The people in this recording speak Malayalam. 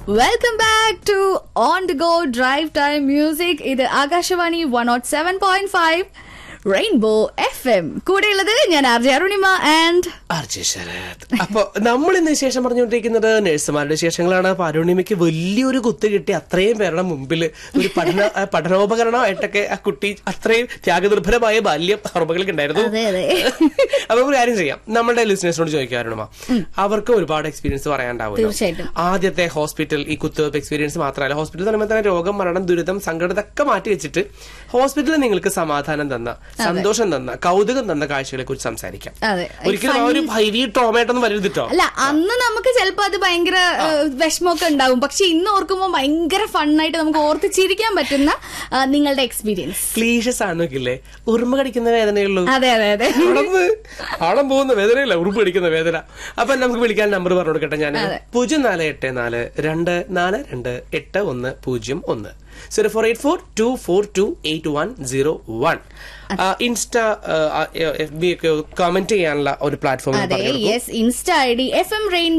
Welcome back to on the go drive time music ഇത് Akashvani one nought seven point five rainbow F M കൂടെയുള്ളത് ഞാൻ R J Arunima and RJ Sharath അപ്പൊ നമ്മൾ ഇന്ന് വിശേഷം പറഞ്ഞുകൊണ്ടിരിക്കുന്നത് നഴ്സുമാരുടെ വിശേഷങ്ങളാണ് അപ്പൊ അരുണിമയ്ക്ക് വലിയൊരു കുത്ത് കിട്ടി അത്രയും പേരുടെ മുമ്പിൽ ഒരു പഠന ആ, പഠനോപകരണമായിട്ടൊക്കെ ആ കുട്ടി അത്രയും ത്യാഗനിർഭരമായ ബാല്യം ഓർമ്മകൾക്ക് ഉണ്ടായിരുന്നു അതെ, അതെ. അപ്പൊ ഒരു കാര്യം ചെയ്യാം നമ്മുടെ ലിസണേഴ്സിനോട് ചോദിക്കാം അരുണിമ അവർക്ക് ഒരുപാട് എക്സ്പീരിയൻസ് പറയാണ്ടാവുമല്ലോ തീർച്ചയായിട്ടും. ആദ്യത്തെ ഹോസ്പിറ്റൽ ഈ കുത്തുവെപ്പ് എക്സ്പീരിയൻസ് മാത്രമല്ല ഹോസ്പിറ്റൽ പറയുമ്പോൾ തന്നെ രോഗം മരണം ദുരിതം സങ്കടം ഇതൊക്കെ മാറ്റി വെച്ചിട്ട് ഹോസ്പിറ്റലിൽ നിങ്ങൾക്ക് സമാധാനം തന്ന സന്തോഷം തന്ന കൗതുകം തന്ന കാഴ്ചകളെ കുറിച്ച് സംസാരിക്കാം അതെ. ഒരിക്കലും ആ ഒരു ഹൈവി ട്രോമയായിട്ടൊന്നും വരരുതിട്ടോ അല്ല അന്ന് നമുക്ക് ചിലപ്പോ അത് ഭയങ്കര ഏഹ്, വിഷമമൊക്കെ ഉണ്ടാവും പക്ഷെ ഇന്ന് ഓർക്കുമ്പോൾ ഭയങ്കര ഫണ്ണായിട്ട് നമുക്ക് ഓർത്ത് ചിരിക്കാൻ പറ്റുന്ന ആ, നിങ്ങളുടെ എക്സ്പീരിയൻസ് ക്ലീഷസ് ആണെങ്കിലേ ഉറുമ്പ് കടിക്കുന്ന വേദനയുള്ളൂ അതെ അതെ അതെ ആളന്ന് ആളം പോകുന്ന വേദനയില്ല ഉറുമ്പ് കടിക്കുന്ന വേദന അപ്പൊ നമുക്ക് വിളിക്കാൻ നമ്പർ പറഞ്ഞു കൊടുക്കട്ടെ ഞാൻ അതെ. പൂജ്യം നാല് എട്ട് നാല് രണ്ട് നാല് രണ്ട് എട്ട് ഒന്ന് പൂജ്യം ഒന്ന് zero four eight four two four two eight one zero one insta F B ഒക്കെ കമന്റ് ചെയ്യാനുള്ള ഒരു പ്ലാറ്റ്ഫോം അതെ yes insta I D F M rain